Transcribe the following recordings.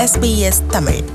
SBS Tamil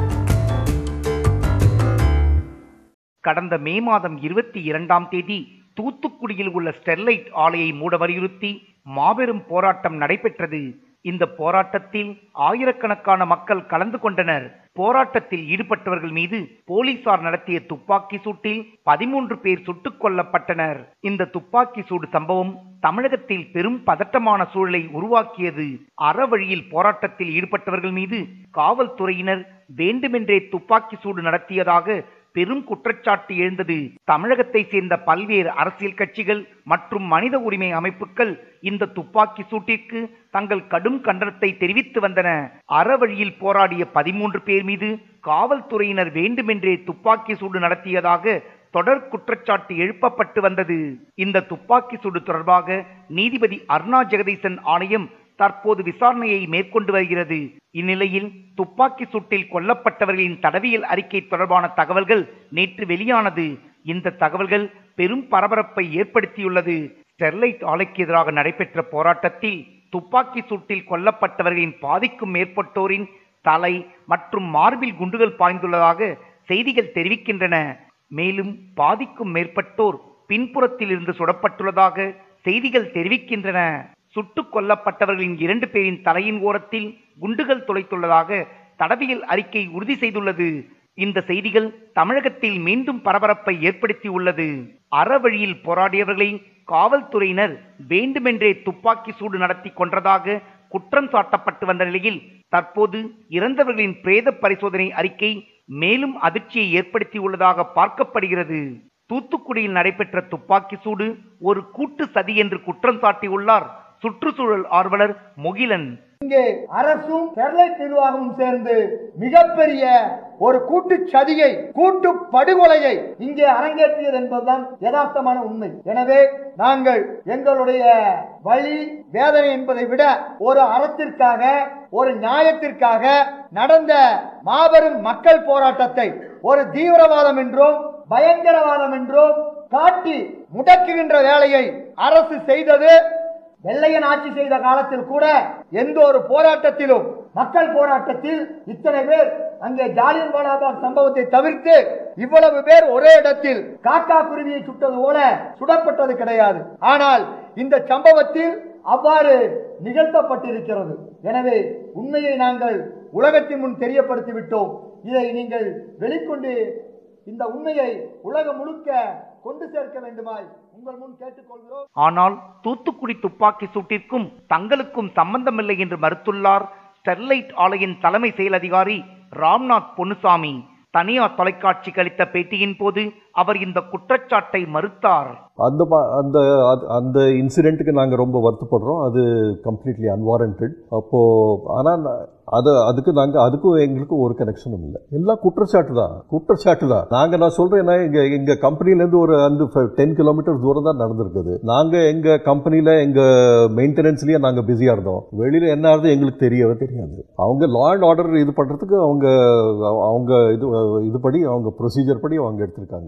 கடந்த மே மாதம் இருபத்தி இரண்டாம் தேதி தூத்துக்குடியில் உள்ள ஸ்டெர்லைட் ஆலையை மூட வலியுறுத்தி மாபெரும் போராட்டம் நடைபெற்றது இந்த போராட்டத்தில் ஆயிரக்கணக்கான மக்கள் கலந்து கொண்டனர் போராட்டத்தில் ஈடுபட்டவர்கள் மீது போலீசார் நடத்திய துப்பாக்கி சூட்டில் பதிமூன்று பேர் சுட்டுக் கொல்லப்பட்டனர் இந்த துப்பாக்கி சூடு சம்பவம் தமிழகத்தில் பெரும் பதட்டமான சூழலை உருவாக்கியது அறவழியில் போராட்டத்தில் ஈடுபட்டவர்கள் மீது காவல்துறையினர் வேண்டுமென்றே துப்பாக்கி சூடு நடத்தியதாக பெரும் குற்றச்சாட்டு எழுந்தது தமிழகத்தை சேர்ந்த பல்வேறு அரசியல் கட்சிகள் மற்றும் மனித உரிமை அமைப்புகள் இந்த துப்பாக்கி சூட்டிற்கு தங்கள் கடும் கண்டனத்தை தெரிவித்து வந்தன அறவழியில் போராடிய பதிமூன்று பேர் மீது காவல்துறையினர் வேண்டுமென்றே துப்பாக்கி சூடு நடத்தியதாக தொடர் குற்றச்சாட்டு எழுப்பப்பட்டு வந்தது இந்த துப்பாக்கி சூடு தொடர்பாக நீதிபதி அருணா ஜெகதீசன் ஆணையம் தற்போது விசாரணையை மேற்கொண்டு வருகிறது இந்நிலையில் துப்பாக்கி சூட்டில் கொல்லப்பட்டவர்களின் தடவியல் அறிக்கை தொடர்பான தகவல்கள் நேற்று வெளியானது இந்த தகவல்கள் பெரும் பரபரப்பை ஏற்படுத்தியுள்ளது ஸ்டெர்லைட் ஆலைக்கு எதிராக நடைபெற்ற போராட்டத்தில் துப்பாக்கி சூட்டில் கொல்லப்பட்டவர்களின் பாதிக்கும் மேற்பட்டோரின் தலை மற்றும் மார்பில் குண்டுகள் பாய்ந்துள்ளதாக செய்திகள் தெரிவிக்கின்றன மேலும் பாதிக்கும் மேற்பட்டோர் பின்புறத்தில் இருந்து சுடப்பட்டுள்ளதாக செய்திகள் தெரிவிக்கின்றன சுட்டுக் கொல்லப்பட்டவர்களின் இரண்டு பேரின் தலையின் ஓரத்தில் குண்டுகள் துளைத்துள்ளதாக தடவியல் அறிக்கை உறுதி செய்துள்ளது இந்த செய்திகள் தமிழகத்தில் மீண்டும் பரபரப்பை ஏற்படுத்தியுள்ளது அறவழியில் போராடியவர்களை காவல்துறையினர் வேண்டுமென்றே துப்பாக்கி சூடு நடத்தி கொன்றதாக குற்றம் சாட்டப்பட்டு வந்த நிலையில் தற்போது இறந்தவர்களின் பிரேத பரிசோதனை அறிக்கை மேலும் அதிர்ச்சியை ஏற்படுத்தியுள்ளதாக பார்க்கப்படுகிறது தூத்துக்குடியில் நடைபெற்ற துப்பாக்கி சூடு ஒரு கூட்டு சதி என்று குற்றம் சாட்டியுள்ளார் சுற்றுச்சூழல் ஆர்வலர் முகிலன் இங்கே அரசும் ஸ்டெர்லைட் நிர்வாகமும் சேர்ந்து மிகப்பெரிய ஒரு கூட்டு சதியை கூட்டு படுகொலையை இங்கே அரங்கேற்றியது என்பதுதான் யதார்த்தமான உண்மை எனவே நாங்கள் எங்களுடைய வழி வேதனை என்பதை விட ஒரு அறத்திற்காக ஒரு நியாயத்திற்காக நடந்த மாபெரும் மக்கள் போராட்டத்தை ஒரு தீவிரவாதம் என்றும் பயங்கரவாதம் என்றும் காட்டி முடக்குகின்ற வேலையை அரசு செய்தது வெள்ளையன் ஆட்சி செய்த காலத்தில் கூட எந்த ஒரு போராட்டத்திலும் மக்கள் போராட்டத்தில் இத்தனை பேர் அங்கே ஜாலியன் வாலாபாக் சம்பவத்தை தவிர்த்து இவ்வளவு பேர் ஒரே இடத்தில் காக்கா குருவியை சுட்டது போல சுடப்பட்டது கிடையாது ஆனால் இந்த சம்பவத்தில் அவ்வாறு நிகழ்த்தப்பட்டிருக்கிறது எனவே உண்மையை நாங்கள் உலகத்தின் முன் தெரியப்படுத்தி விட்டோம் இதை நீங்கள் வெளிக்கொண்டு இந்த உண்மையை உலகம் முழுக்க கொண்டு சேர்க்க வேண்டுமாய் உங்கள் முன் கேட்டுக்கொள்கிறோம் ஆனால் தூத்துக்குடி துப்பாக்கி சூட்டிற்கும் தங்களுக்கும் சம்பந்தமில்லை என்று மறுத்துள்ளார் ஸ்டெர்லைட் ஆலையின் தலைமை செயல் அதிகாரி ராம்நாத் பொன்னுசாமி தனியார் தொலைக்காட்சிக்கு அளித்த பேட்டியின் போது அவர் இந்த குற்றச்சாட்டை மறுத்தார் அந்த ப- அந்த அது- அந்த இன்சிடெண்ட்டுக்கு நாங்கள் ரொம்ப வருத்தப்படுறோம் அது கம்ப்ளீட்லி அன்வாரண்டட் அப்போது ஆனால் அது அதுக்கு நாங்கள் அதுக்கும் எங்களுக்கும் ஒரு கனெக்ஷனும் இல்லை எல்லாம் குற்றச்சாட்டு தான் குற்றச்சாட்டு தான் நாங்கள் நான் சொல்கிறேன்னா எங்கள் எங்கள் கம்பெனிலேருந்து ஒரு அந்த டென் கிலோமீட்டர் தூரம் தான் நடந்திருக்குது நாங்கள் எங்கள் கம்பெனியில் எங்கள் மெயின்டெனன்ஸ்லேயே நாங்கள் பிஸியாக இருந்தோம் வெளியில் என்ன ஆகுது எங்களுக்கு தெரியவே தெரியாது அவங்க லா அண்ட் ஆர்டர் இது பண்ணுறதுக்கு அவங்க அவங்க இது இதுபடி அவங்க ப்ரொசீஜர் படி அவங்க எடுத்திருக்காங்க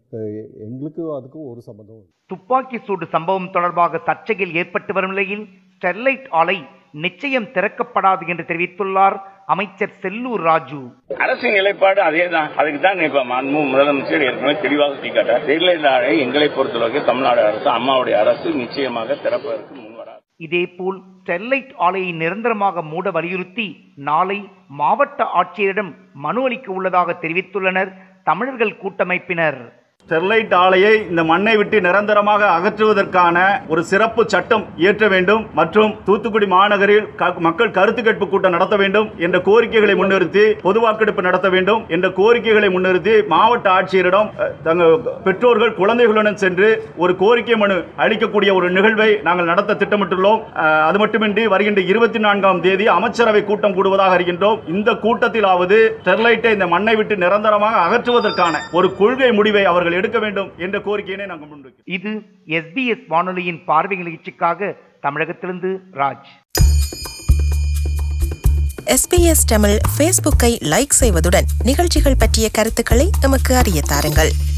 எ- எங்களுக்கு அதுக்கும் ஒரு சம்மந்தம் இல்லை. துப்பாக்கி சூடு சம்பவம் தொடர்பாக சர்ச்சைகள் ஏற்பட்டு வரும் நிலையில் ஸ்டெர்லைட் ஆலை நிச்சயம் திறக்கப்படாது என்று தெரிவித்துள்ளார் அமைச்சர் செல்லூர் ராஜு அரசின் நிலைப்பாடு அதேதான் அதுக்கு தான் இப்ப மாண்பு முதலமைச்சர் ஏற்கனவே தெளிவாக சுட்டிக்காட்டார் ஸ்டெர்லைட் ஆலை எங்களை பொறுத்தளவுக்கு தமிழ்நாடு அரசு அம்மாவுடைய அரசு நிச்சயமாக திறப்பதற்கு முன்வராது இதேபோல் ஸ்டெர்லைட் ஆலையை நிரந்தரமாக மூட வலியுறுத்தி நாளை மாவட்ட ஆட்சியரிடம் மனு அளிக்க உள்ளதாக தெரிவித்துள்ளனர் தமிழர்கள் கூட்டமைப்பினர் ஸ்டெர்லைட் ஆலையை இந்த மண்ணை விட்டு நிரந்தரமாக அகற்றுவதற்கான ஒரு சிறப்பு சட்டம் இயற்ற வேண்டும் மற்றும் தூத்துக்குடி மாநகரில் க- மக்கள் கருத்து கேட்பு கூட்டம் நடத்த வேண்டும் என்ற கோரிக்கைகளை முன்னிறுத்தி பொது வாக்கெடுப்பு நடத்த வேண்டும் என்ற கோரிக்கைகளை முன்னிறுத்தி மாவட்ட ஆட்சியரிடம் அஹ், தங்கள் பெற்றோர்கள் குழந்தைகளுடன் சென்று ஒரு கோரிக்கை மனு அளிக்கக்கூடிய ஒரு நிகழ்வை நாங்கள் நடத்த திட்டமிட்டுள்ளோம் அஹ், அது மட்டுமின்றி வருகின்ற இருபத்தி நான்காம் தேதி அமைச்சரவை கூட்டம் கூடுவதாக இருக்கின்றோம் இந்த கூட்டத்திலாவது ஸ்டெர்லைட்டை இந்த மண்ணை விட்டு நிரந்தரமாக அகற்றுவதற்கான ஒரு கொள்கை முடிவை அவர்கள் எடுக்க வேண்டும் என்ற கோரிக்கையினை நாங்கள் முன்வைக்கிறோம் இது எஸ்பிஎஸ் வானொலியின் பார்வை நிகழ்ச்சிக்காக தமிழகத்திலிருந்து ராஜ் SBS தமிழ் ஃபேஸ்புக்கை லைக் செய்வதுடன் நிகழ்ச்சிகள் பற்றிய கருத்துக்களை எமக்கு அறிய தாருங்கள்